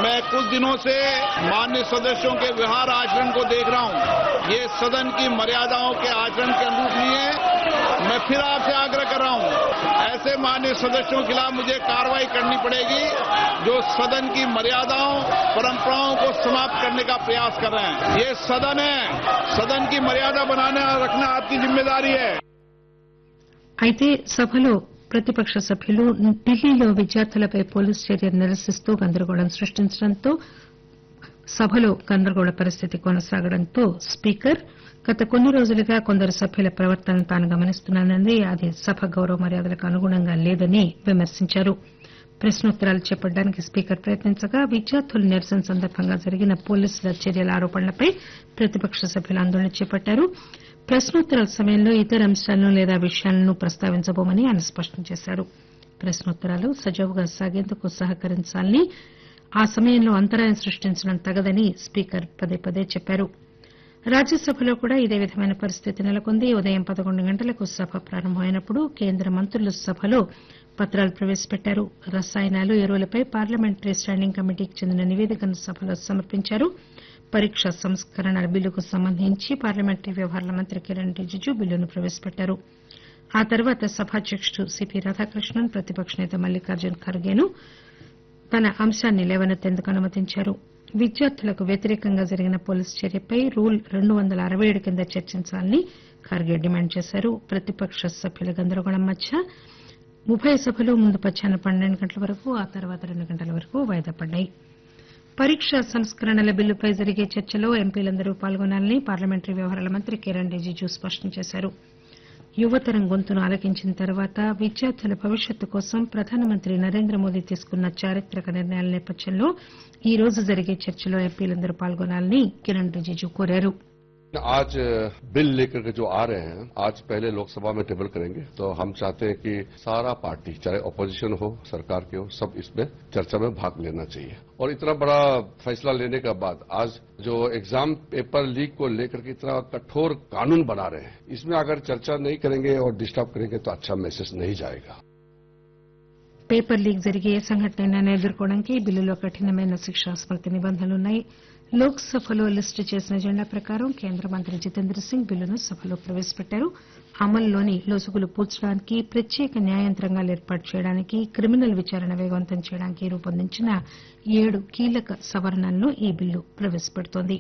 मैं कुछ दिनों से मान्य सदस्यों के व्यवहार आचरण को देख रहा हूं ये सदन की मर्यादाओं के आचरण के अनुरूप नहीं है मैं फिर आपसे आग्रह कर रहा हूं ऐसे मान्य सदस्यों के खिलाफ मुझे कार्रवाई करनी पड़ेगी जो सदन की मर्यादाओं परंपराओं को समाप्त करने का प्रयास कर रहे हैं ये सदन है सदन की मर्यादा बनाना रखना आपकी जिम्मेदारी है అయితే సభలో ప్రతిపక్ష సభ్యులు ఢిల్లీలో విద్యార్థులపై పోలీసు చర్యలు నిరసిస్తూ గందరగోళం సృష్టించడంతో సభలో గందరగోళ పరిస్థితి కొనసాగడంతో స్పీకర్ గత కొన్ని రోజులుగా కొందరు సభ్యుల ప్రవర్తనను తాను గమనిస్తున్నానని అది సభ గౌరవ మర్యాదలకు అనుగుణంగా లేదని విమర్శించారు ప్రశ్నోత్తరాలు చేపట్టడానికి స్పీకర్ ప్రయత్నించగా విద్యార్థుల నిరసన సందర్భంగా జరిగిన పోలీసుల చర్యల ఆరోపణలపై ప్రతిపక్ష సభ్యులు ఆందోళన చేపట్టారు ప్రశ్నోత్తరాల సమయంలో ఇతర అంశాలను లేదా విషయాలను ప్రస్తావించబోమని ఆయన స్పష్టం చేశారు ప్రశ్నోత్తరాలు సజావుగా సాగేందుకు సహకరించాలని ఆ సమయంలో అంతరాయం సృష్టించడం తగదని స్పీకర్ పదే పదే చెప్పారు రాజ్యసభలో కూడా ఇదే విధమైన పరిస్థితి నెలకొంది ఉదయం పదకొండు గంటలకు సభ ప్రారంభమైనప్పుడు కేంద్ర మంత్రులు సభలో పత్రాలు ప్రవేశపెట్టారు రసాయనాలు ఎరువులపై పార్లమెంటరీ స్టాండింగ్ కమిటీకి చెందిన నివేదికను సభలో సమర్పించారు పరీక్ష సంస్కరణల బిల్లుకు సంబంధించి పార్లమెంటరీ వ్యవహారాల మంత్రి కిరణ్ రిజిజు బిల్లును ప్రవేశపెట్టారు ఆ తర్వాత సభాధ్యకుడు సిపి రాధాకృష్ణన్ ప్రతిపక్ష నేత మల్లికార్జున్ ఖర్గేను తన అంశాన్ని లేవనెత్తేందుకు అనుమతించారు విద్యార్థులకు వ్యతిరేకంగా జరిగిన పోలీసు చర్యపై రూల్ రెండు వందల అరవై ఏడు కింద చర్చించాలని ఖర్గే డిమాండ్ చేశారు ప్రతిపక్ష సభ్యుల గందరగోళం మధ్య ఉభయ సభలు ముందు మధ్యాహ్నం పన్నెండు గంటల వరకు ఆ తర్వాత రెండు గంటల వరకు వాయిదా పడ్డాయి పరీక్షా సంస్కరణల బిల్లుపై జరిగే చర్చలో ఎంపీలందరూ పాల్గొనాలని పార్లమెంటరీ వ్యవహారాల మంత్రి కిరణ్ రిజిజు స్పష్టం చేశారు యువతరం గొంతును ఆలకించిన తర్వాత విద్యార్థుల భవిష్యత్తు కోసం ప్రధానమంత్రి నరేంద్ర మోదీ తీసుకున్న చారిత్రక నిర్ణయాల నేపథ్యంలో ఈ రోజు జరిగే చర్చలో ఎంపీలందరూ పాల్గొనాలని కిరణ్ రిజిజు కోరారు आज बिल लेकर के जो आ रहे हैं आज पहले लोकसभा में टेबल करेंगे तो हम चाहते हैं कि सारा पार्टी चाहे अपोजिशन हो सरकार के हो सब इसमें चर्चा में भाग लेना चाहिए और इतना बड़ा फैसला लेने के बाद आज जो एग्जाम पेपर लीक को लेकर के इतना कठोर कानून बना रहे हैं इसमें अगर चर्चा नहीं करेंगे और डिस्टर्ब करेंगे तो अच्छा मैसेज नहीं जाएगा పేపర్ లీక్ జరిగే ఏ సంఘటనైనా ఎదుర్కోవడానికి బిల్లులో కఠినమైన శిక్షా స్మృతి నిబంధనలున్నాయి లోక్ సభలో లిస్టు చేసిన ఎజెండా ప్రకారం కేంద్ర మంత్రి జితేంద్ర సింగ్ బిల్లును సభలో ప్రవేశపెట్టారు అమలులోని లొసుగులు పూడ్చడానికి ప్రత్యేక న్యాయంత్రాంగాలు ఏర్పాటు చేయడానికి క్రిమినల్ విచారణ వేగవంతం చేయడానికి రూపొందించిన ఏడు కీలక సవరణలను ఈ బిల్లు ప్రవేశపెడుతోంది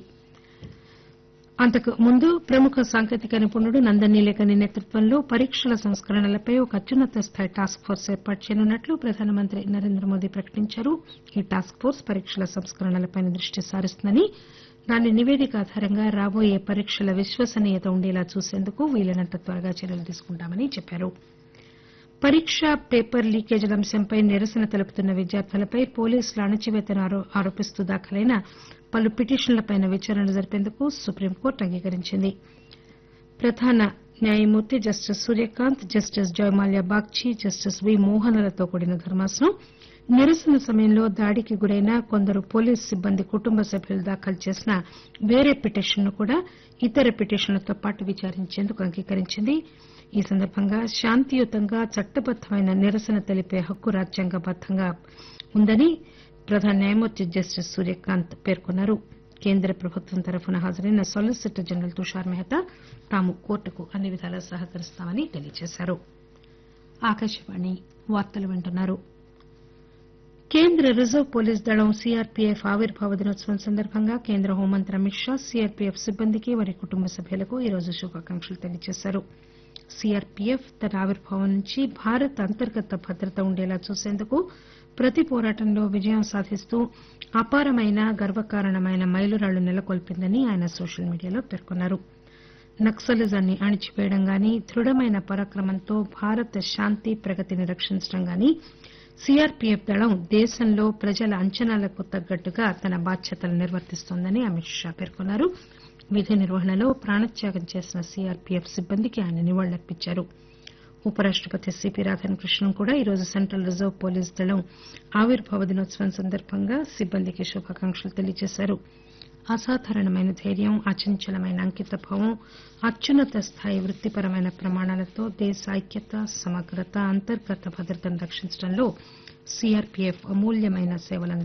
అంతకు ముందు ప్రముఖ సాంకేతిక నిపుణుడు నందనీలేఖని నేతృత్వంలో పరీక్షల సంస్కరణలపై ఒక అత్యున్నత స్థాయి టాస్క్ ఫోర్స్ ఏర్పాటు చేయనున్నట్లు ప్రధానమంత్రి నరేంద్ర మోదీ ప్రకటించారు ఈ టాస్క్ ఫోర్స్ పరీక్షల సంస్కరణలపై దృష్టి సారిస్తుందని దాని నివేదిక ఆధారంగా రాబోయే పరీక్షల విశ్వసనీయత ఉండేలా చూసేందుకు వీలైనంత త్వరగా చర్యలు తీసుకుంటామని చెప్పారు పరీక్ష పేపర్ లీకేజీల అంశంపై నిరసన తెలుపుతున్న విద్యార్థులపై పోలీసుల అణచివేతను ఆరో- ఆరోపిస్తూ దాఖలైన పలు పిటిషన్లపై విచారణ జరిపేందుకు సుప్రీంకోర్టు అంగీకరించింది ప్రధాన న్యాయమూర్తి justice Suryakant justice Joymalya Bagchi justice V మోహన్లతో కూడిన ధర్మాసనం నిరసన సమయంలో దాడికి గురైన కొందరు పోలీసు సిబ్బంది కుటుంబ సభ్యులు దాఖలు చేసిన వేరే పిటిషన్ను కూడా ఇతర పిటిషన్లతో పాటు విచారించేందుకు అంగీకరించింది ఈ సందర్భంగా శాంతియుతంగా చట్టబద్దమైన నిరసన తెలిపే హక్కు రాజ్యాంగబద్దంగా ఉందని ప్రధాన న్యాయమూర్తి జస్టిస్ సూర్యకాంత్ పేర్కొన్నారు కేంద్ర ప్రభుత్వం తరఫున హాజరైన సాలిసిటర్ జనరల్ తుషార్ మెహతా తాము కోర్టుకు అన్ని విధాలా సహకరిస్తామని తెలియజేశారు ఆకాశవాణి వార్తలు వింటున్నారు కేంద్ర రిజర్వ్ పోలీస్ దళం సీఆర్పీఎఫ్ ఆవిర్భావ దినోత్సవం సందర్భంగా కేంద్ర హోంమంత్రి అమిత్ షా సీఆర్పీఎఫ్ సిబ్బందికి వారి కుటుంబ సభ్యులకు ఈరోజు శుభాకాంక్షలు తెలియజేశారు సీఆర్పీఎఫ్ తన ఆవిర్భావం నుంచి భారత్ అంతర్గత భద్రత ఉండేలా చూసేందుకు ప్రతి పోరాటంలో విజయం సాధిస్తూ అపారమైన గర్వకారణమైన మైలురాళ్లు నెలకొల్పిందని ఆయన సోషల్ మీడియాలో పేర్కొన్నారు నక్సలిజాన్ని అణిచివేయడం గాని దృఢమైన పరాక్రమంతో భారత శాంతి ప్రగతిని రక్షించడం గాని సీఆర్పీఎఫ్ దళం దేశంలో ప్రజల అంచనాలకు తగ్గట్టుగా తన బాధ్యతలు నిర్వర్తిస్తోందని అమిత్ షా పేర్కొన్నారు విధి నిర్వహణలో ప్రాణత్యాగం చేసిన సీఆర్పీఎఫ్ సిబ్బందికి ఆయన నివాళులర్పించారు ఉపరాష్టపతి సిపి రాధాకృష్ణన్ కూడా ఈరోజు సెంట్రల్ రిజర్వ్ పోలీస్ దళం ఆవిర్భావ దినోత్సవం సందర్భంగా సిబ్బందికి శుభాకాంక్షలు తెలియజేశారు అసాధారణమైన ధైర్యం అచంచలమైన అంకితభావం అత్యున్నత స్థాయి వృత్తిపరమైన ప్రమాణాలతో దేశ ఐక్యత సమగ్రత అంతర్గత భద్రతను రక్షించడంలో సీఆర్పీఎఫ్ అమూల్యమైన సేవలను